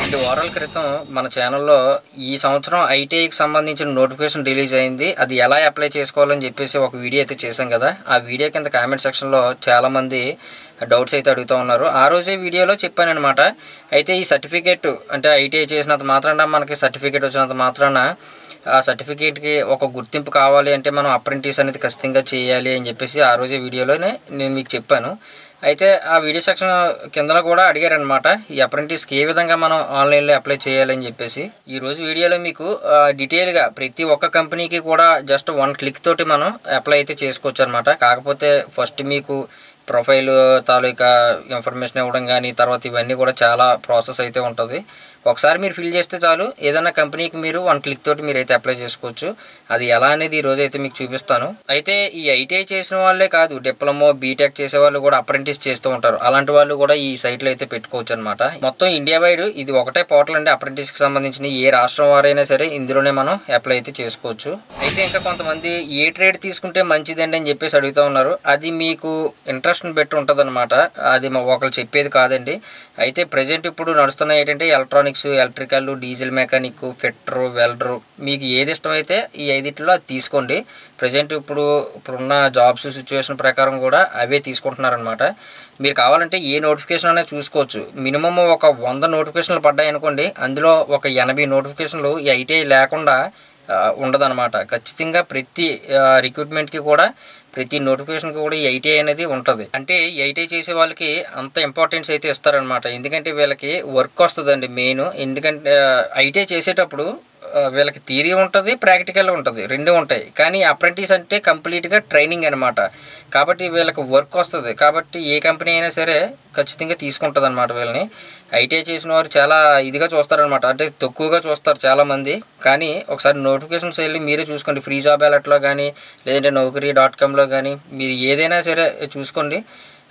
రెండు వారాల క్రితం మన ఛానల్లో ఈ సంవత్సరం ఐటీఐకి సంబంధించిన నోటిఫికేషన్ రిలీజ్ అయింది అది ఎలా అప్లై చేసుకోవాలని చెప్పేసి ఒక వీడియో అయితే చేశాం కదా ఆ వీడియో కింద కామెంట్ సెక్షన్లో చాలామంది డౌట్స్ అయితే అడుగుతూ ఉన్నారు ఆ రోజే వీడియోలో చెప్పాను అనమాట అయితే ఈ సర్టిఫికేట్ అంటే ఐటీఐ చేసినంత మాత్రాన మనకి సర్టిఫికేట్ వచ్చినంత మాత్రాన ఆ సర్టిఫికేట్కి ఒక గుర్తింపు కావాలి అంటే మనం అప్రెంటిస్ అనేది ఖచ్చితంగా చేయాలి అని చెప్పేసి ఆ రోజే వీడియోలోనే నేను మీకు చెప్పాను అయితే ఆ వీడియో సెక్షన్ కింద కూడా అడిగారనమాట ఈ అప్రెంటిస్కి ఏ విధంగా మనం ఆన్లైన్లో అప్లై చేయాలని చెప్పేసి ఈ రోజు వీడియోలో మీకు ఆ, డీటెయిల్గా ప్రతి ఒక్క కంపెనీకి కూడా జస్ట్ వన్ క్లిక్ తోటి మనం అప్లై అయితే చేసుకోవచ్చు అనమాట కాకపోతే ఫస్ట్ మీకు ప్రొఫైల్ తాలూకా ఇన్ఫర్మేషన్ ఇవ్వడం కానీ తర్వాత ఇవన్నీ కూడా చాలా ప్రాసెస్ అయితే ఉంటుంది ఒకసారి మీరు ఫిల్ చేస్తే చాలు ఏదైనా కంపెనీకి మీరు వన్ క్లిక్ తోటి మీరు అయితే అప్లై చేసుకోవచ్చు అది ఎలా అనేది ఈ రోజు అయితే మీకు చూపిస్తాను అయితే ఈ ఐటీఐ చేసిన వాళ్ళే కాదు డిప్లొమో బీటెక్ చేసే వాళ్ళు కూడా అప్రెంటిస్ చేస్తూ ఉంటారు అలాంటి వాళ్ళు కూడా ఈ సైట్లో అయితే పెట్టుకోవచ్చు అనమాట మొత్తం ఇండియా వైడ్ ఇది ఒకటే పోర్టల్ అండి అప్రెంటిస్ కి సంబంధించిన ఏ రాష్ట్రం వారైనా సరే ఇందులోనే మనం అప్లై అయితే చేసుకోవచ్చు అయితే ఇంకా కొంతమంది ఏ ట్రేడ్ తీసుకుంటే మంచిదండి అని చెప్పేసి అడుగుతూ ఉన్నారు అది మీకు ఇంట్రెస్ట్ని బట్టి ఉంటుంది అనమాట అది మా ఒకరు చెప్పేది కాదండి అయితే ప్రజెంట్ ఇప్పుడు నడుస్తున్న ఏంటంటే electronics electrical diesel mechanic fitter welder మీకు ఏది ఇష్టమైతే ఈ ఐదిట్లో అది తీసుకోండి ప్రజెంట్ ఇప్పుడు ఇప్పుడున్న జాబ్స్ సిచ్యువేషన్ ప్రకారం కూడా అవే తీసుకుంటున్నారనమాట మీరు కావాలంటే ఏ నోటిఫికేషన్ అనేది చూసుకోవచ్చు మినిమం ఒక వంద నోటిఫికేషన్లు పడ్డాయి అనుకోండి అందులో ఒక ఎనభై నోటిఫికేషన్లు ఈ ఐటీఐ లేకుండా ఆ, ఉండదన్నమాట ఖచ్చితంగా ప్రతి రిక్రూట్మెంట్కి కూడా ప్రతి నోటిఫికేషన్కి కూడా ఈ ఐటీఐ అనేది ఉంటుంది అంటే ఈ ఐటీఐ చేసే వాళ్ళకి అంత ఇంపార్టెన్స్ అయితే ఇస్తారనమాట ఎందుకంటే వీళ్ళకి వర్క్ వస్తుందండి మెయిన్ ఎందుకంటే ఐటీఐ చేసేటప్పుడు ఆ, వీళ్ళకి థియరీ ఉంటుంది ప్రాక్టికల్ ఉంటుంది రెండు ఉంటాయి కానీ అప్రెంటిస్ అంటే కంప్లీట్గా ట్రైనింగ్ అనమాట కాబట్టి వీళ్ళకి వర్క్ వస్తుంది కాబట్టి ఏ కంపెనీ అయినా సరే ఖచ్చితంగా తీసుకుంటుంది అనమాట వీళ్ళని ఐటీఐ చేసిన వారు చాలా ఇదిగా చూస్తారనమాట అంటే తక్కువగా చూస్తారు చాలామంది కానీ ఒకసారి నోటిఫికేషన్స్ వెళ్ళి మీరే చూసుకోండి ఫ్రీ జాబ్ అలర్ట్లో కానీ లేదంటే నౌకరీ డాట్ కామ్లో కానీ మీరు ఏదైనా సరే చూసుకోండి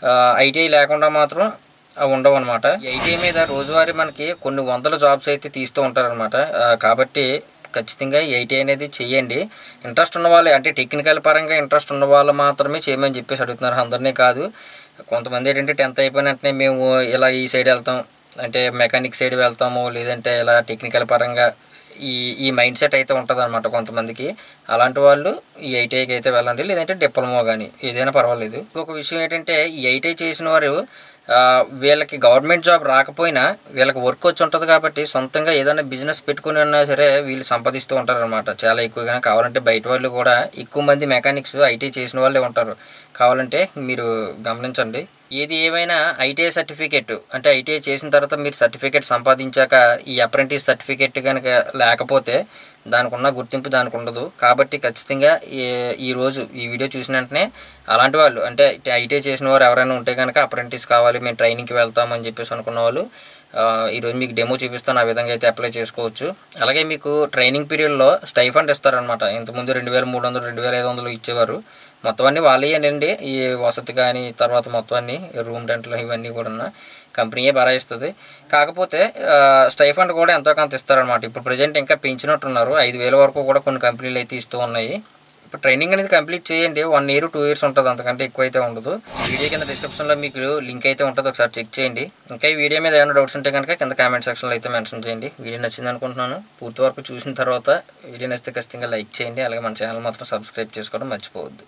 ఐటీఐ లేకుండా మాత్రం అవి ఉండవు అనమాట ఐటీఐ మీద రోజువారీ మనకి కొన్ని వందల జాబ్స్ అయితే తీస్తూ ఉంటారనమాట కాబట్టి ఖచ్చితంగా ఈ ఐటీ అనేది చేయండి ఇంట్రెస్ట్ ఉన్న వాళ్ళు అంటే టెక్నికల్ పరంగా ఇంట్రెస్ట్ ఉన్న వాళ్ళు మాత్రమే చేయమని చెప్పేసి అడుగుతున్నారు అందరినీ కాదు కొంతమంది ఏంటంటే టెన్త్ అయిపోయిన వెంటనే మేము ఇలా ఈ సైడ్ వెళ్తాం అంటే మెకానిక్ సైడ్ వెళ్తాము లేదంటే ఇలా టెక్నికల్ పరంగా ఈ ఈ మైండ్ సెట్ అయితే ఉంటుంది అనమాట కొంతమందికి అలాంటి వాళ్ళు ఈ ఐటీఐకి అయితే వెళ్ళండి లేదంటే డిప్లొమా కానీ ఏదైనా పర్వాలేదు ఇంకొక విషయం ఏంటంటే ఈ ఐటీఐ చేసిన వారు ఆ, వీళ్ళకి గవర్నమెంట్ జాబ్ రాకపోయినా వీళ్ళకి వర్క్ వచ్చి ఉంటుంది కాబట్టి సొంతంగా ఏదైనా బిజినెస్ పెట్టుకుని ఉన్నా సరే వీళ్ళు సంపాదిస్తూ ఉంటారు అనమాట చాలా ఎక్కువగా కావాలంటే బయట వాళ్ళు కూడా ఎక్కువ మంది మెకానిక్స్ ఐటీ చేసిన వాళ్ళే ఉంటారు కావాలంటే మీరు గమనించండి ఏది ఏమైనా ఐటీఐ సర్టిఫికేట్ అంటే ఐటీఐ చేసిన తర్వాత మీరు సర్టిఫికేట్ సంపాదించాక ఈ అప్రెంటిస్ సర్టిఫికేట్ కనుక లేకపోతే దానికి ఉన్న గుర్తింపు దానికి ఉండదు కాబట్టి ఖచ్చితంగా ఈ- ఈ రోజు ఈ వీడియో చూసిన వెంటనే అలాంటి వాళ్ళు అంటే ఐటీఐ చేసిన వారు ఎవరైనా ఉంటే కనుక అప్రెంటిస్ కావాలి మేము ట్రైనింగ్కి వెళ్తామని చెప్పేసి అనుకున్న వాళ్ళు ఆ, ఈరోజు మీకు డెమో చూపిస్తాను ఆ విధంగా అయితే అప్లై చేసుకోవచ్చు అలాగే మీకు ట్రైనింగ్ పీరియడ్లో స్టైఫండ్ ఇస్తారనమాట ఇంతకుముందు రెండు వేల మూడు వందలు రెండు వేల ఐదు వందలు ఇచ్చేవారు మొత్తం అన్నీ వాళ్ళేనండి ఈ వసతి కానీ తర్వాత మొత్తం అన్ని రూమ్ రెంట్లు ఇవన్నీ కూడా కంపెనీయే భరాయిస్తుంది కాకపోతే స్టైఫండ్ కూడా ఎంతో కొంత ఇస్తారనమాట ఇప్పుడు ప్రజెంట్ ఇంకా పెంచినట్టున్నారు ఐదు వేల వరకు కూడా కొన్ని కంపెనీలు అయితే ఇస్తూ ఉన్నాయి ఇప్పుడు ట్రైనింగ్ అనేది కంప్లీట్ చేయండి వన్ ఇయర్ టూ ఇయర్స్ ఉంటుంది అంతకంటే ఎక్కువ అయితే ఉండదు వీడియో కింద డిస్క్రిప్షన్లో మీకు లింక్ అయితే ఉంటుంది ఒకసారి చెక్ చేయండి ఇంకా ఈ వీడియో మీద ఏమైనా డౌట్స్ ఉంటే కనుక కింద కామెంట్ సెక్షన్లో అయితే మెన్షన్ చేయండి వీడియో నచ్చింది అనుకుంటున్నాను పూర్తి వరకు చూసిన తర్వాత వీడియో నచ్చితే ఖచ్చితంగా లైక్ చేయండి అలాగే మన ఛానల్ మాత్రం సబ్స్క్రైబ్ చేసుకోవడం మర్చిపోవద్దు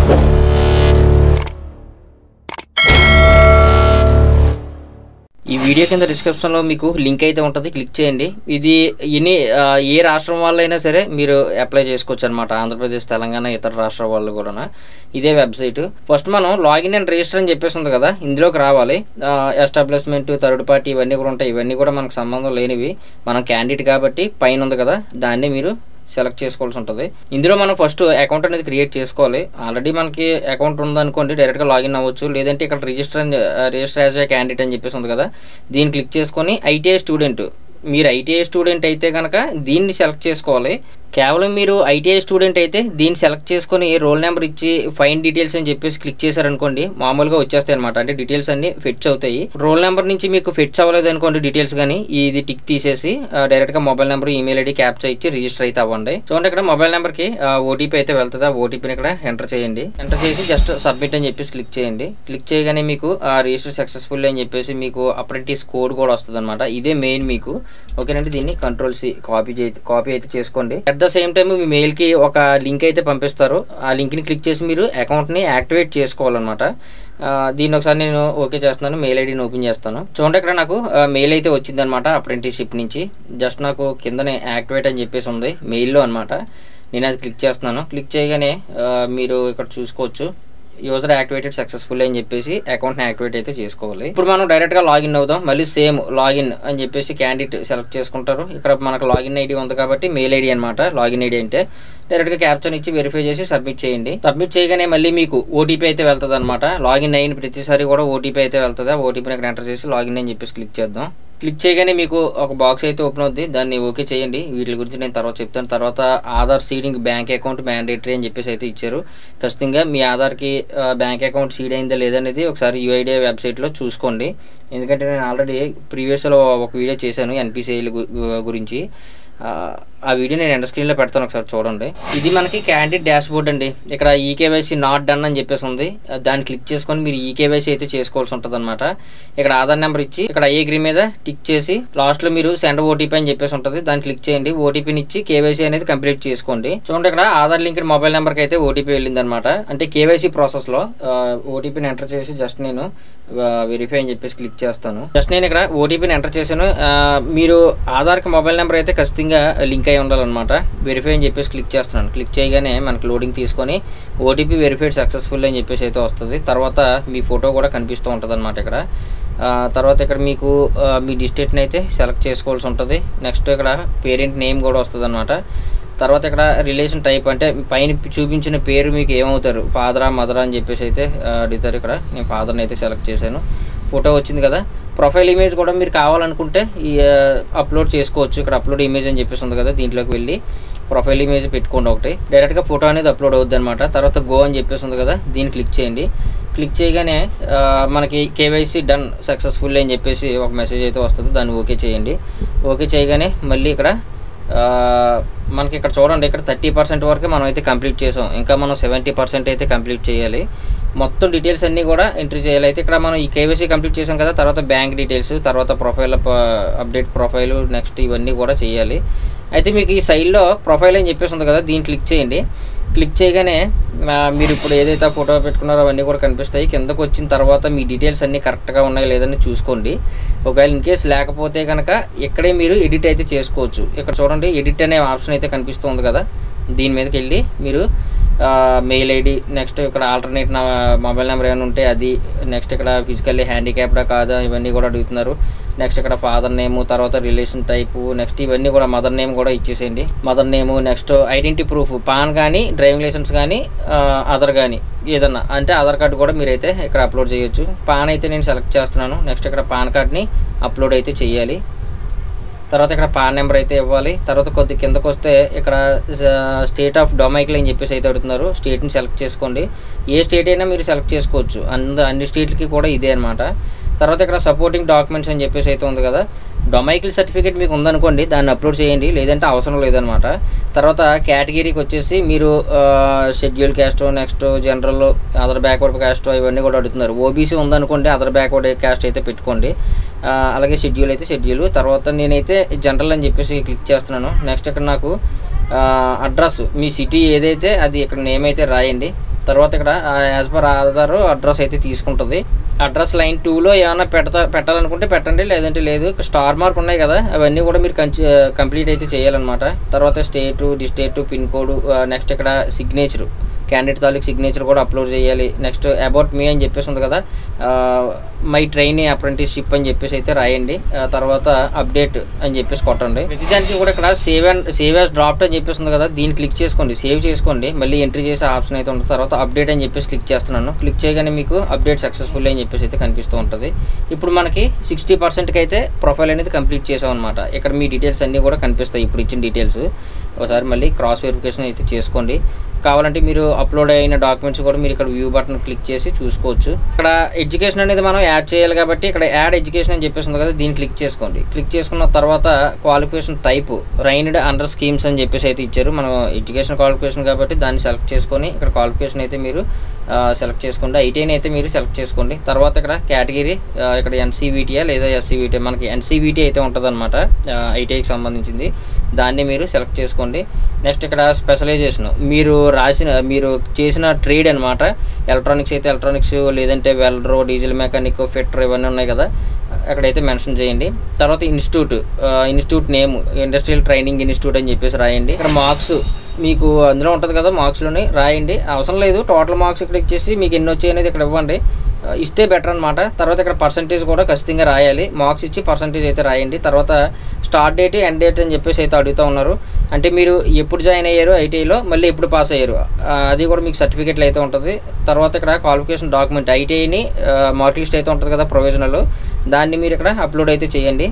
ఈ వీడియో కింద డిస్క్రిప్షన్లో మీకు లింక్ అయితే ఉంటుంది క్లిక్ చేయండి ఇది ఎన్ని ఆ, ఏ రాష్ట్రం వాళ్ళైనా సరే మీరు అప్లై చేసుకోవచ్చు అనమాట ఆంధ్రప్రదేశ్ తెలంగాణ ఇతర రాష్ట్రాల వాళ్ళు కూడా ఇదే వెబ్సైట్ ఫస్ట్ మనం లాగిన్ అండ్ రిజిస్టర్ అని చెప్పేసి ఉంది కదా ఇందులోకి రావాలి ఎస్టాబ్లిష్మెంట్ థర్డ్ పార్టీ ఇవన్నీ కూడా ఉంటాయి ఇవన్నీ కూడా మనకు సంబంధం లేనివి మనం క్యాండిడేట్ కాబట్టి పైన ఉంది కదా దాన్ని మీరు సెలెక్ట్ చేసుకోవాల్సి ఉంటుంది ఇందులో మనం ఫస్ట్ అకౌంట్ అనేది క్రియేట్ చేసుకోవాలి ఆల్రెడీ మనకి అకౌంట్ ఉందనుకోండి డైరెక్ట్గా లాగిన్ అవ్వచ్చు లేదంటే ఇక్కడ రిజిస్టర్ అని రిజిస్టర్ యాజ్ ఏ క్యాండిడేట్ అని చెప్పేసి ఉంది కదా దీన్ని క్లిక్ చేసుకొని ఐటీఐ స్టూడెంట్ మీరు ఐటీఐ స్టూడెంట్ అయితే కనుక దీన్ని సెలెక్ట్ చేసుకోవాలి కేవలం మీరు ఐటీఐ స్టూడెంట్ అయితే దీన్ని సెలెక్ట్ చేసుకొని రోల్ నెంబర్ ఇచ్చి ఫైన్ డీటెయిల్స్ అని చెప్పేసి క్లిక్ చేశారనుకోండి మామూలుగా వచ్చేస్తాయి అనమాట అంటే డీటెయిల్స్ అన్ని ఫిట్స్ అవుతాయి రోల్ నెంబర్ నుంచి మీకు ఫిట్స్ అవ్వలేదు అనుకోండి డీటెయిల్స్ కానీ ఇది టిక్ తీసేసి డైరెక్ట్ గా mobile number email ID captcha ఇచ్చి రిజిస్టర్ అయితే అవ్వండి చూడండి ఇక్కడ మొబైల్ నెంబర్ కి ఓటీపీ అయితే వెళ్తుంది ఆ ఓటీపీని ఇక్కడ ఎంటర్ చేయండి ఎంటర్ చేసి జస్ట్ సబ్మిట్ అని చెప్పేసి క్లిక్ చేయండి క్లిక్ చేయగానే మీకు ఆ రిజిస్టర్ సక్సెస్ఫుల్ అని చెప్పేసి మీకు అప్రెంటిస్ కోడ్ కూడా వస్తుంది అనమాట ఇదే మెయిన్ మీకు ఓకేనండి దీన్ని కంట్రోల్ సి కాపీ చే కాపీ అయితే చేసుకోండి అట్ ద సేమ్ టైం మీ మెయిల్ కి ఒక లింక్ అయితే పంపిస్తారు ఆ లింక్ ని క్లిక్ చేసి మీరు అకౌంట్ ని యాక్టివేట్ చేసుకోవాలన్నమాట ఆ, దీన్ని ఒకసారి నేను ఓకే చేస్తున్నాను మెయిల్ ఐడిని ఓపెన్ చేస్తాను చూడండి ఇక్కడ నాకు మెయిల్ అయితే వచ్చిందనమాట అప్రెంటిస్షిప్ నుంచి జస్ట్ నాకు కిందనే యాక్టివేట్ అని చెప్పేసి ఉంది మెయిల్లో అనమాట నేను అది క్లిక్ చేస్తున్నాను క్లిక్ చేయగానే ఆ, మీరు ఇక్కడ చూసుకోవచ్చు యూజర్ యాక్టివేటెడ్ సక్సెస్ఫుల్ అని చెప్పేసి అకౌంట్ని యాక్టివేట్ అయితే చేసుకోవాలి ఇప్పుడు మనం డైరెక్ట్గా లాగిన్ అవుదాం మళ్ళీ సేమ్ లాగిన్ అని చెప్పేసి క్యాండిడేట్ సెలెక్ట్ చేసుకుంటారు ఇక్కడ మనకు లాగిన్ ఐడి ఉంది కాబట్టి మెయిల్ ఐడి అనమాట లాగిన్ ఐడి అంటే డైరెక్ట్గా క్యాప్చర్ ఇచ్చి వెరిఫై చేసి సబ్మిట్ చేయండి సబ్మిట్ చేయగానే మళ్ళీ మీకు ఓటీపీ అయితే వెళ్తుంది అనమాట లాగిన్ అయిన ప్రతిసారి కూడా ఓటీపీ అయితే వెళ్తుంది ఆ ఓటీపీని ఇక్కడ ఎంటర్ చేసి లాగిన్ అని చెప్పేసి క్లిక్ చేద్దాం క్లిక్ చేయగానే మీకు ఒక బాక్స్ అయితే ఓపెన్ అవుద్ది దాన్ని ఓకే చేయండి వీటి గురించి నేను తర్వాత చెప్తాను తర్వాత Aadhaar seeding bank account mandatory అని చెప్పేసి అయితే ఇచ్చారు ఖచ్చితంగా మీ ఆధార్కి ఆ, బ్యాంక్ అకౌంట్ సీడ్ అయిందా లేదనేది ఒకసారి యూఐడిఐ వెబ్సైట్లో చూసుకోండి ఎందుకంటే నేను ఆల్రెడీ ప్రీవియస్లో ఒక వీడియో చేశాను ఎన్పిసిఐల గురించి ఆ, ఆ వీడియో నేను ఎండ్ స్క్రీన్లో పెడతాను ఒకసారి చూడండి ఇది మనకి క్యాండిడేట్ డాష్ బోర్డ్ అండి ఇక్కడ ఈకేవైసీ నాట్ డన్ అని చెప్పేసి ఉంది దాన్ని క్లిక్ చేసుకొని మీరు ఈకేవైసీ అయితే చేసుకోవాల్సి ఉంటుంది అనమాట ఇక్కడ ఆధార్ నెంబర్ ఇచ్చి ఇక్కడ ఐ అగ్రీ మీద టిక్ చేసి లాస్ట్లో మీరు సెండ్ ఓటీపీ అని చెప్పేసి ఉంటుంది దాన్ని క్లిక్ చేయండి ఓటీపీని ఇచ్చి కేవైసీ అనేది కంప్లీట్ చేసుకోండి చూడండి ఇక్కడ ఆధార్ లింక్ మొబైల్ నెంబర్కి అయితే ఓటీపీ వెళ్ళింది అనమాట అంటే కేవైసీ ప్రాసెస్లో ఓటీపీని ఎంటర్ చేసి జస్ట్ నేను వెరిఫై అని చెప్పేసి క్లిక్ చేస్తాను జస్ట్ నేను ఇక్కడ ఓటీపీని ఎంటర్ చేశాను ఆ, మీరు ఆధార్కి మొబైల్ నెంబర్ అయితే ఖచ్చితంగా లింక్ అయి ఉండాలన్నమాట వెరిఫై అని చెప్పేసి క్లిక్ చేస్తున్నాను క్లిక్ చేయగానే మనకి లోడింగ్ తీసుకొని ఓటీపీ వెరిఫైడ్ సక్సెస్ఫుల్ అని చెప్పేసి అయితే వస్తుంది తర్వాత మీ ఫోటో కూడా కనిపిస్తూ ఉంటుంది అనమాట ఇక్కడ ఆ, తర్వాత ఇక్కడ మీకు ఆ, మీ డిస్ట్రిక్ట్ని అయితే సెలెక్ట్ చేసుకోవాల్సి ఉంటుంది నెక్స్ట్ ఇక్కడ పేరెంట్ నేమ్ కూడా వస్తుంది అనమాట తర్వాత ఇక్కడ రిలేషన్ టైప్ అంటే పైన చూపించిన పేరు మీకు ఏమవుతారు ఫాదరా మదరా అని చెప్పేసి అయితే ఆ, అడుగుతారు ఇక్కడ నేను ఫాదర్ని అయితే సెలెక్ట్ చేశాను ఫోటో వచ్చింది కదా ప్రొఫైల్ ఇమేజ్ కూడా మీరు కావాలనుకుంటే ఈ అప్లోడ్ చేసుకోవచ్చు ఇక్కడ అప్లోడ్ ఇమేజ్ అని చెప్పేసి ఉంది కదా దీంట్లోకి వెళ్ళి ప్రొఫైల్ ఇమేజ్ పెట్టుకోండి ఒకటి డైరెక్ట్గా ఫోటో అనేది అప్లోడ్ అవుద్ది అనమాట తర్వాత గో అని చెప్పేసి ఉంది కదా దీన్ని క్లిక్ చేయండి క్లిక్ చేయగానే ఆ, మనకి కేవైసీ డన్ సక్సెస్ఫుల్ అని చెప్పేసి ఒక మెసేజ్ అయితే వస్తుంది దాన్ని ఓకే చేయండి ఓకే చేయగానే మళ్ళీ ఇక్కడ ఆ, మనకి ఇక్కడ చూడండి ఇక్కడ థర్టీ పర్సెంట్ వరకు మనం అయితే కంప్లీట్ చేసాం ఇంకా మనం సెవెంటీ పర్సెంట్ అయితే కంప్లీట్ చేయాలి మొత్తం డీటెయిల్స్ అన్నీ కూడా ఎంట్రీ చేయాలి అయితే ఇక్కడ మనం ఈ కేవైసీ కంప్లీట్ చేసాం కదా తర్వాత బ్యాంక్ డీటెయిల్స్ తర్వాత ప్రొఫైల్ అప్డేట్ ప్రొఫైల్ నెక్స్ట్ ఇవన్నీ కూడా చేయాలి అయితే మీకు ఈ సైడ్లో ప్రొఫైల్ అని చెప్పేసి ఉంది కదా దీన్ని క్లిక్ చేయండి క్లిక్ చేయగానే ఆ, మీరు ఇప్పుడు ఏదైతే ఫోటో పెట్టుకున్నారో అవన్నీ కూడా కనిపిస్తాయి కిందకు వచ్చిన తర్వాత మీ డీటెయిల్స్ అన్నీ కరెక్ట్గా ఉన్నాయో లేదని చూసుకోండి ఒకవేళ ఇన్ కేస్ లేకపోతే కనుక ఇక్కడే మీరు ఎడిట్ అయితే చేసుకోవచ్చు ఇక్కడ చూడండి ఎడిట్ అనే ఆప్షన్ అయితే కనిపిస్తుంది కదా దీని మీదకి వెళ్ళి మీరు మెయిల్ ఐడి నెక్స్ట్ ఇక్కడ ఆల్టర్నేట్ నా మొబైల్ నెంబర్ ఏమైనా ఉంటే అది నెక్స్ట్ ఇక్కడ ఫిజికల్లీ హ్యాండిక్యాప్డా కాదా ఇవన్నీ కూడా అడుగుతున్నారు నెక్స్ట్ ఇక్కడ ఫాదర్ నేము తర్వాత రిలేషన్ టైపు నెక్స్ట్ ఇవన్నీ కూడా మదర్ నేమ్ కూడా ఇచ్చేసేయండి mother name next identity proof PAN కానీ డ్రైవింగ్ లైసెన్స్ కానీ ఆధార్ కానీ ఏదన్నా అంటే ఆధార్ కార్డు కూడా మీరైతే ఇక్కడ అప్లోడ్ చేయొచ్చు పాన్ అయితే నేను సెలెక్ట్ చేస్తున్నాను నెక్స్ట్ ఇక్కడ పాన్ కార్డ్ని అప్లోడ్ అయితే చేయాలి తర్వాత ఇక్కడ పాన్ నెంబర్ అయితే ఇవ్వాలి తర్వాత కొద్ది కిందకు వస్తే ఇక్కడ స్టేట్ ఆఫ్ డొమైకల్ అని చెప్పేసి అయితే అడుగుతున్నారు స్టేట్ని సెలెక్ట్ చేసుకోండి ఏ స్టేట్ అయినా మీరు సెలెక్ట్ చేసుకోవచ్చు అంద అన్ని స్టేట్లకి కూడా ఇదే అనమాట తర్వాత ఇక్కడ సపోర్టింగ్ డాక్యుమెంట్స్ అని చెప్పేసి అయితే ఉంది కదా డొమైకల్ సర్టిఫికేట్ మీకు ఉందనుకోండి దాన్ని అప్లోడ్ చేయండి లేదంటే అవసరం లేదనమాట తర్వాత కేటగిరీకి వచ్చేసి మీరు scheduled caste next general other backward caste ఇవన్నీ కూడా అడుగుతున్నారు ఓబీసీ ఉందనుకోండి అదర్ బ్యాక్వర్డ్ క్యాస్ట్ అయితే పెట్టుకోండి ఆ, అలాగే షెడ్యూల్ అయితే షెడ్యూల్ తర్వాత నేనైతే జనరల్ అని చెప్పేసి క్లిక్ చేస్తున్నాను నెక్స్ట్ ఇక్కడ నాకు అడ్రస్ మీ సిటీ ఏదైతే అది ఇక్కడ నేమ్ అయితే రాయండి తర్వాత ఇక్కడ యాజ్ పర్ ఆధార్ అడ్రస్ అయితే తీసుకుంటుంది అడ్రస్ లైన్ టూలో ఏమైనా పెడతా పెట్టాలనుకుంటే పెట్టండి లేదంటే లేదు ఇక్కడ స్టార్ మార్క్ ఉన్నాయి కదా అవన్నీ కూడా మీరు కంచి కంప్లీట్ అయితే చేయాలన్నమాట తర్వాత state district pin code next ఇక్కడ సిగ్నేచర్ క్యాండిడేట్ తాలూకు సిగ్నేచర్ కూడా అప్లోడ్ చేయాలి నెక్స్ట్ అబౌట్ మీ అని చెప్పేసి ఉంది కదా మై ట్రైనీ అప్రెంటిస్షిప్ అని చెప్పేసి అయితే రాయండి ఆ తర్వాత అప్డేట్ అని చెప్పేసి కొట్టండి ప్రతిదానికి కూడా ఇక్కడ save and save as draft అని చెప్పేసి ఉంది కదా దీన్ని క్లిక్ చేసుకోండి సేవ్ చేసుకోండి మళ్ళీ ఎంట్రీ చేసే ఆప్షన్ అయితే ఉంటుంది తర్వాత అప్డేట్ అని చెప్పేసి క్లిక్ చేస్తున్నాను క్లిక్ చేయగానే మీకు అప్డేట్ సక్సెస్ఫుల్ అని చెప్పేసి అయితే కనిపిస్తూ ఉంటుంది ఇప్పుడు మనకి సిక్స్టీ పర్సెంట్కి అయితే ప్రొఫైల్ అనేది కంప్లీట్ చేసాం అనమాట ఇక్కడ మీ డీటెయిల్స్ అన్నీ కూడా కనిపిస్తాయి ఇప్పుడు ఇచ్చిన డీటెయిల్స్ ఒకసారి మళ్ళీ క్రాస్ వెరిఫికేషన్ అయితే చేసుకోండి కావాలంటే మీరు అప్లోడ్ అయిన డాక్యుమెంట్స్ కూడా మీరు ఇక్కడ వ్యూ బటన్ క్లిక్ చేసి చూసుకోవచ్చు ఇక్కడ ఎడ్యుకేషన్ అనేది మనం యాడ్ చేయాలి కాబట్టి ఇక్కడ యాడ్ ఎడ్యుకేషన్ అని చెప్పేసి ఉంది కదా దీన్ని క్లిక్ చేసుకోండి క్లిక్ చేసుకున్న తర్వాత qualification type trained under schemes అని చెప్పేసి అయితే ఇచ్చారు మనం ఎడ్యుకేషన్ క్వాలిఫికేషన్ కాబట్టి దాన్ని సెలెక్ట్ చేసుకొని ఇక్కడ క్వాలిఫికేషన్ అయితే మీరు సెలెక్ట్ చేసుకోండి ఐటీఐని అయితే మీరు సెలెక్ట్ చేసుకోండి తర్వాత ఇక్కడ కేటగిరీ ఇక్కడ ఎన్సీవీటీయా లేదా ఎస్సీవీటీ మనకి ఎన్సీవీటీ అయితే ఉంటుంది అనమాట ఐటీఐకి సంబంధించింది దాన్ని మీరు సెలెక్ట్ చేసుకోండి నెక్స్ట్ ఇక్కడ స్పెషలైజేషన్ మీరు రాసిన మీరు చేసిన ట్రేడ్ అనమాట ఎలక్ట్రానిక్స్ అయితే ఎలక్ట్రానిక్స్ లేదంటే వెల్డర్ డీజిల్ మెకానిక్ ఫిట్టర్ ఇవన్నీ ఉన్నాయి కదా అక్కడైతే మెన్షన్ చేయండి తర్వాత institute institute name industrial training institute అని చెప్పేసి రాయండి ఇక్కడ మార్క్స్ మీకు అందులో ఉంటుంది కదా మార్క్స్లోని రాయండి అవసరం లేదు టోటల్ మార్క్స్ ఇక్కడ ఇచ్చేసి మీకు ఎన్ని వచ్చాయి అనేది ఇక్కడ ఇవ్వండి ఆ, ఇస్తే బెటర్ అనమాట తర్వాత ఇక్కడ పర్సంటేజ్ కూడా ఖచ్చితంగా రాయాలి మార్క్స్ ఇచ్చి పర్సంటేజ్ అయితే రాయండి తర్వాత స్టార్ట్ డేట్ ఎండ్ డేట్ అని చెప్పేసి అయితే అడుగుతూ ఉన్నారు అంటే మీరు ఎప్పుడు జాయిన్ అయ్యారు ఐటీఐలో మళ్ళీ ఎప్పుడు పాస్ అయ్యారు ఆ, అది కూడా మీకు సర్టిఫికేట్లు అయితే ఉంటుంది తర్వాత ఇక్కడ క్వాలిఫికేషన్ డాక్యుమెంట్ ఐటీఐని మార్క్ లిస్ట్ అయితే ఉంటుంది కదా ప్రొవిజనల్ దాన్ని మీరు ఇక్కడ అప్లోడ్ అయితే చేయండి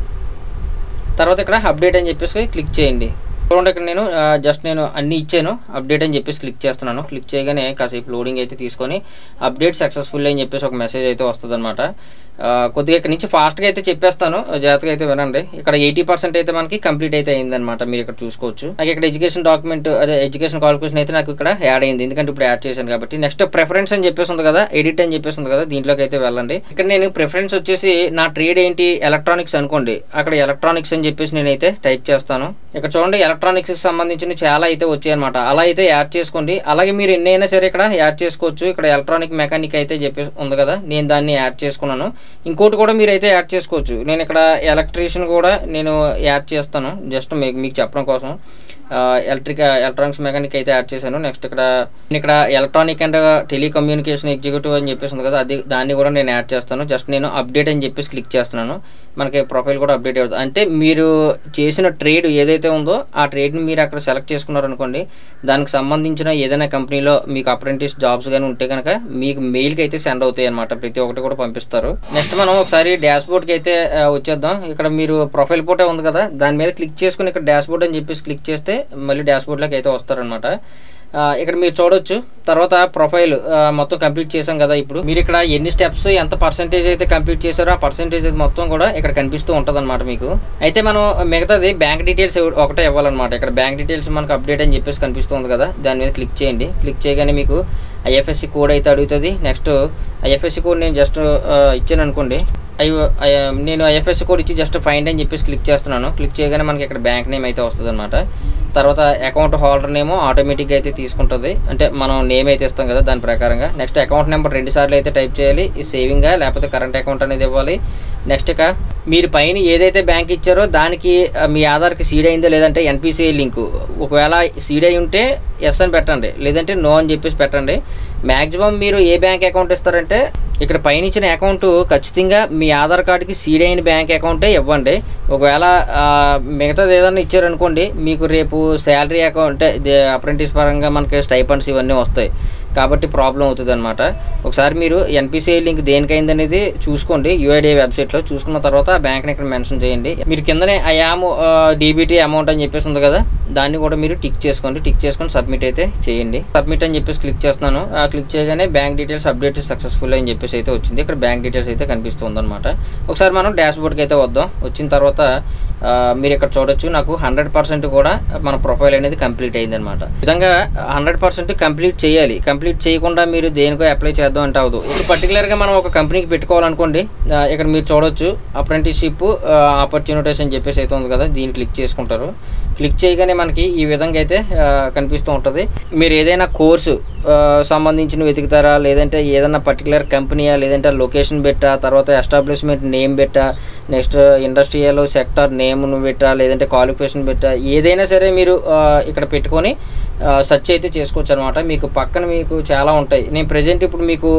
తర్వాత ఇక్కడ అప్డేట్ అని చెప్పేసి క్లిక్ చేయండి చూడండి ఇక్కడ నేను జస్ట్ నేను అన్ని ఇచ్చాను అప్డేట్ అని చెప్పేసి క్లిక్ చేస్తున్నాను క్లిక్ చేయగానే కాసేపు లోడింగ్ అయితే తీసుకొని అప్డేట్ సక్సెస్ఫుల్ అని చెప్పేసి ఒక మెసేజ్ అయితే వస్తుంది అనమాట కొద్దిగా ఇక్కడ నుంచి ఫాస్ట్గా అయితే చెప్పేస్తాను జాగ్రత్తగా అయితే వినండి ఇక్కడ ఎయిటీ పర్సెంట్ అయితే మనకి కంప్లీట్ అయితే అయిందనమాట మీరు ఇక్కడ చూసుకోవచ్చు నాకు ఇక్కడ ఎడ్యుకేషన్ డాక్యుమెంట్ అదే ఎడ్యుకేషన్ క్వాలిఫికేషన్ అయితే నాకు ఇక్కడ యాడ్ అయింది ఎందుకంటే ఇప్పుడు యాడ్ చేశాను కాబట్టి నెక్స్ట్ ప్రిఫరెన్స్ అని చెప్పేసి ఉంది కదా ఎడిట్ అని చెప్పేసి ఉంది కదా దీంట్లోకి అయితే వెళ్ళండి ఇక్కడ నేను ప్రిఫరెన్స్ వచ్చేసి నా ట్రేడ్ ఏంటి ఎలక్ట్రానిక్స్ అనుకోండి అక్కడ ఎలక్ట్రానిక్స్ అని చెప్పేసి నేనైతే టైప్ చేస్తాను ఇక్కడ చూడండి ఎలక్ట్రానిక్స్ సంబంధించిన చాలా అయితే వచ్చాయి అనమాట అలా అయితే యాడ్ చేసుకోండి అలాగే మీరు ఎన్ని అయినా సరే ఇక్కడ యాడ్ చేసుకోవచ్చు ఇక్కడ ఎలక్ట్రానిక్ మెకానిక్ అయితే చెప్పేసి ఉంది కదా నేను దాన్ని యాడ్ చేసుకున్నాను ఇంకోటి కూడా మీరు అయితే యాడ్ చేసుకోవచ్చు నేను ఇక్కడ ఎలక్ట్రీషియన్ కూడా నేను యాడ్ చేస్తాను జస్ట్ మీకు మీకు చెప్పడం కోసం ఎలక్ట్రిక్ ఎలక్ట్రానిక్స్ మెకానిక్ అయితే యాడ్ చేశాను నెక్స్ట్ ఇక్కడ నేను ఇక్కడ ఎలక్ట్రానిక్ అండ్ టెలికమ్యూనికేషన్ ఎగ్జిక్యూటివ్ అని చెప్పేసి ఉంది కదా అది దాన్ని కూడా నేను యాడ్ చేస్తాను జస్ట్ నేను అప్డేట్ అని చెప్పేసి క్లిక్ చేస్తున్నాను మనకి ప్రొఫైల్ కూడా అప్డేట్ అవుతుంది అంటే మీరు చేసిన ట్రేడ్ ఏదైతే ఉందో ఆ ట్రేడ్ని మీరు అక్కడ సెలెక్ట్ చేసుకున్నారనుకోండి దానికి సంబంధించిన ఏదైనా కంపెనీలో మీకు అప్రెంటిస్ జాబ్స్ కానీ ఉంటే కనుక మీకు మెయిల్కి అయితే సెండ్ అవుతాయి అనమాట ప్రతి ఒక్కటి కూడా పంపిస్తారు నెక్స్ట్ మనం ఒకసారి డాష్ బోర్డ్కి అయితే ఆ, వచ్చేద్దాం ఇక్కడ మీరు ప్రొఫైల్ ఫోటో ఉంది కదా దాని మీద క్లిక్ చేసుకుని ఇక్కడ డాష్ బోర్డ్ అని చెప్పేసి క్లిక్ చేస్తే మళ్ళీ డాష్ బోర్డ్లోకి అయితే వస్తారనమాట ఆ, ఇక్కడ మీరు చూడొచ్చు తర్వాత ప్రొఫైల్ ఆ, మొత్తం కంప్లీట్ చేసాం కదా ఇప్పుడు మీరు ఇక్కడ ఎన్ని స్టెప్స్ ఎంత పర్సెంటేజ్ అయితే కంప్లీట్ చేశారో ఆ పర్సెంటేజ్ అయితే మొత్తం కూడా ఇక్కడ కనిపిస్తూ ఉంటుంది అనమాట మీకు అయితే మనం మిగతాది బ్యాంక్ డీటెయిల్స్ ఒకటే ఇవ్వాలన్నమాట ఇక్కడ బ్యాంక్ డీటెయిల్స్ మనకు అప్డేట్ అని చెప్పేసి కనిపిస్తుంది కదా దాని మీద క్లిక్ చేయండి క్లిక్ చేయగానే మీకు ఐఎఫ్ఎస్సి కోడ్ అయితే అడుగుతుంది నెక్స్ట్ ఐఎఫ్ఎస్సి కోడ్ నేను జస్ట్ ఇచ్చాను అనుకోండి అయ్యో అయ్య- నేను ఐఎఫ్ఎస్సి కోడ్ ఇచ్చి జస్ట్ ఫైండ్ అని చెప్పేసి క్లిక్ చేస్తున్నాను క్లిక్ చేయగానే మనకి ఇక్కడ బ్యాంక్ నేమ్ అయితే వస్తుంది అనమాట తర్వాత అకౌంట్ హోల్డర్ నేమో ఆటోమేటిక్గా అయితే తీసుకుంటుంది అంటే మనం నేమ్ అయితే ఇస్తాం కదా దాని ప్రకారంగా నెక్స్ట్ అకౌంట్ నెంబర్ రెండు సార్లు అయితే టైప్ చేయాలి ఈ సేవింగా లేకపోతే కరెంట్ అకౌంట్ అనేది ఇవ్వాలి నెక్స్ట్ ఇక మీరు పైన ఏదైతే బ్యాంక్ ఇచ్చారో దానికి ఆ, మీ ఆధార్కి సీడ్ అయిందో లేదంటే ఎన్పిసిఐ లింక్ ఒకవేళ సీడ్ అయి ఉంటే ఎస్ అని పెట్టండి లేదంటే నో అని చెప్పేసి పెట్టండి మ్యాక్సిమం మీరు ఏ బ్యాంక్ అకౌంట్ ఇస్తారంటే ఇక్కడ పైన ఇచ్చిన అకౌంట్ ఖచ్చితంగా మీ ఆధార్ కార్డుకి సీడ్ అయిన బ్యాంక్ అకౌంటే ఇవ్వండి ఒకవేళ ఆ, మిగతాది ఏదైనా ఇచ్చారనుకోండి మీకు రేపు శాలరీ అకౌంట్ అప్రెంటిస్ పరంగా మనకి స్టైపండ్స్ ఇవన్నీ వస్తాయి కాబట్టి ప్రాబ్లం అవుతుంది అనమాట ఒకసారి మీరు ఎన్పిసిఐ లింక్ దేనికైంది అనేది చూసుకోండి యూఐడిఐ వెబ్సైట్లో చూసుకున్న తర్వాత ఆ బ్యాంక్ని ఇక్కడ మెన్షన్ చేయండి మీరు కిందనే ఐఆమ్ డీబీటీ అమౌంట్ అని చెప్పేసి ఉంది కదా దాన్ని కూడా మీరు టిక్ చేసుకోండి టిక్ చేసుకొని సబ్మిట్ అయితే చేయండి సబ్మిట్ అని చెప్పేసి క్లిక్ చేస్తున్నాను ఆ క్లిక్ చేయగానే బ్యాంక్ డీటెయిల్స్ అప్డేట్ సక్సెస్ఫుల్ అని చెప్పేసి అయితే వచ్చింది ఇక్కడ బ్యాంక్ డీటెయిల్స్ అయితే కనిపిస్తుంది అనమాట ఒకసారి మనం డాష్ బోర్డ్కి అయితే వద్దాం వచ్చిన తర్వాత ఆ, మీరు ఇక్కడ చూడొచ్చు నాకు హండ్రెడ్ పర్సెంట్ కూడా మన ప్రొఫైల్ అనేది కంప్లీట్ అయింది అనమాట విధంగా హండ్రెడ్ పర్సెంట్ కంప్లీట్ చేయాలి కంప్లీట్ చేయకుండా మీరు దేనికో అప్లై చేద్దాం అంటే అవ్వదు ఇప్పుడు పర్టికులర్గా మనం ఒక కంపెనీకి పెట్టుకోవాలనుకోండి ఆ, ఇక్కడ మీరు చూడొచ్చు అప్రెంటిస్షిప్ ఆపర్చునిటీస్ అని చెప్పేసి అయితే ఉంది కదా దీన్ని క్లిక్ చేసుకుంటారు క్లిక్ చేయగానే మనకి ఈ విధంగా అయితే ఆ, కనిపిస్తూ ఉంటుంది మీరు ఏదైనా కోర్సు ఆ, సంబంధించిన వెతుకుతారా లేదంటే ఏదైనా పర్టికులర్ కంపెనీయా లేదంటే లొకేషన్ పెట్టా తర్వాత ఎస్టాబ్లిష్మెంట్ నేమ్ పెట్టా నెక్స్ట్ ఇండస్ట్రియల్ సెక్టర్ నేమ్ను పెట్టా లేదంటే క్వాలిఫికేషన్ పెట్టా ఏదైనా సరే మీరు ఆ, ఇక్కడ పెట్టుకొని సెర్చ్ అయితే చేసుకోవచ్చు అనమాట మీకు పక్కన మీకు చాలా ఉంటాయి నేను ప్రజెంట్ ఇప్పుడు మీకు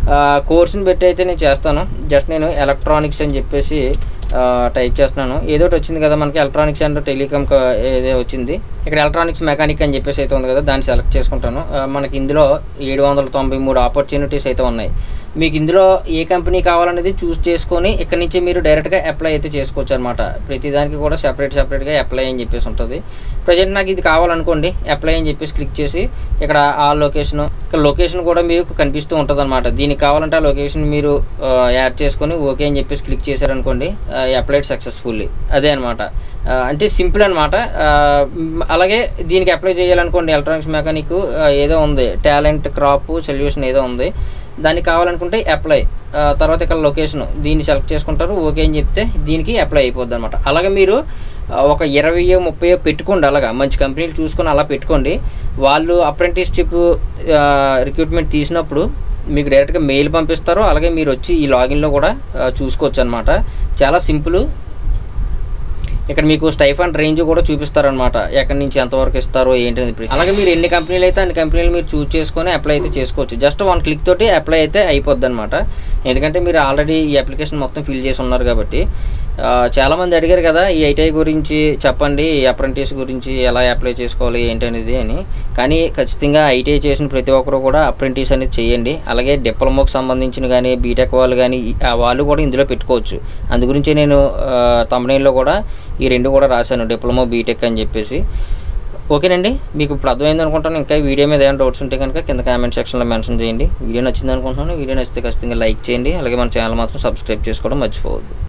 కోర్సుని పెట్టి అయితే నేను చేస్తాను జస్ట్ నేను ఎలక్ట్రానిక్స్ అని చెప్పేసి ఆ, టైప్ చేస్తున్నాను ఏదో ఒకటి వచ్చింది కదా మనకి ఎలక్ట్రానిక్స్ అండ్ టెలికామ్ క- ఏదో వచ్చింది ఇక్కడ ఎలక్ట్రానిక్స్ మెకానిక్ అని చెప్పేసి అయితే ఉంది కదా దాన్ని సెలెక్ట్ చేసుకుంటాను ఆ, మనకి ఇందులో ఏడు వందల తొంభై మూడు ఆపర్చునిటీస్ అయితే ఉన్నాయి మీకు ఇందులో ఏ కంపెనీ కావాలనేది చూస్ చేసుకొని ఇక్కడ నుంచి మీరు డైరెక్ట్గా అప్లై అయితే చేసుకోవచ్చు అనమాట ప్రతిదానికి కూడా సెపరేట్ సెపరేట్గా అప్లై అని చెప్పేసి ఉంటుంది ప్రజెంట్ నాకు ఇది కావాలనుకోండి అప్లై అని చెప్పేసి క్లిక్ చేసి ఇక్కడ ఆ లొకేషన్ ఇక్కడ లొకేషన్ కూడా మీకు కనిపిస్తూ ఉంటుంది అనమాట దీనికి కావాలంటే ఆ లొకేషన్ మీరు ఆ, యాడ్ చేసుకొని ఓకే అని చెప్పేసి క్లిక్ చేశారనుకోండి అప్లైడ్ సక్సెస్ఫుల్లీ అదే అనమాట అంటే సింపుల్ అనమాట అలాగే దీనికి అప్లై చేయాలనుకోండి ఎలక్ట్రానిక్స్ మెకానిక్ ఏదో ఉంది టాలెంట్ క్రాప్ సొల్యూషన్ ఏదో ఉంది దానికి కావాలనుకుంటే అప్లై ఆ, తర్వాత ఇక్కడ లొకేషన్ దీన్ని సెలెక్ట్ చేసుకుంటారు ఓకే అని చెప్తే దీనికి అప్లై అయిపోద్ది అనమాట అలాగే మీరు ఆ, ఒక ఇరవై ముప్పై పెట్టుకోండి అలాగా మంచి కంపెనీలు చూసుకొని అలా పెట్టుకోండి వాళ్ళు అప్రెంటిస్షిప్ రిక్రూట్మెంట్ తీసినప్పుడు మీకు డైరెక్ట్గా మెయిల్ పంపిస్తారు అలాగే మీరు వచ్చి ఈ లాగిన్లో కూడా ఆ, చూసుకోవచ్చు అనమాట చాలా సింపుల్ ఇక్కడ మీకు స్టైఫండ్ రేంజ్ కూడా చూపిస్తారనమాట ఎక్కడి నుంచి ఎంతవరకు ఇస్తారో ఏంటి అనేది అలాగే మీరు ఎన్ని కంపెనీలు అయితే అన్ని కంపెనీలు మీరు చూస్ చేసుకొని అప్లై అయితే చేసుకోవచ్చు జస్ట్ వన్ క్లిక్ తోటి అప్లై అయితే అయిపోద్ది అనమాట ఎందుకంటే మీరు ఆల్రెడీ ఈ అప్లికేషన్ మొత్తం ఫిల్ చేసి ఉన్నారు కాబట్టి ఆ, చాలామంది అడిగారు కదా ఈ ఐటీఐ గురించి చెప్పండి ఈ అప్రెంటిస్ గురించి ఎలా అప్లై చేసుకోవాలి ఏంటి అనేది అని కానీ ఖచ్చితంగా ఐటీఐ చేసిన ప్రతి ఒక్కరు కూడా అప్రెంటిస్ అనేది చేయండి అలాగే డిప్లొమాకు సంబంధించిన కానీ బీటెక్ వాళ్ళు కానీ ఈ- ఆ వాళ్ళు కూడా ఇందులో పెట్టుకోవచ్చు అందు గురించి నేను తమిళలో కూడా ఈ రెండు కూడా రాశాను డిప్లొమా బీటెక్ అని చెప్పేసి ఓకేనండి మీకు ఇప్పుడు అర్థమైంది అనుకుంటాను ఇంకా ఈ వీడియో మీద ఏమైనా డౌట్స్ ఉంటే కనుక కింద కామెంట్ సెక్షన్లో మెన్షన్ చేయండి వీడియో నచ్చింది అనుకుంటున్నాను వీడియో నచ్చితే ఖచ్చితంగా లైక్ చేయండి అలాగే మన ఛానల్ మాత్రం సబ్స్క్రైబ్ చేసుకోవడం మర్చిపోవద్దు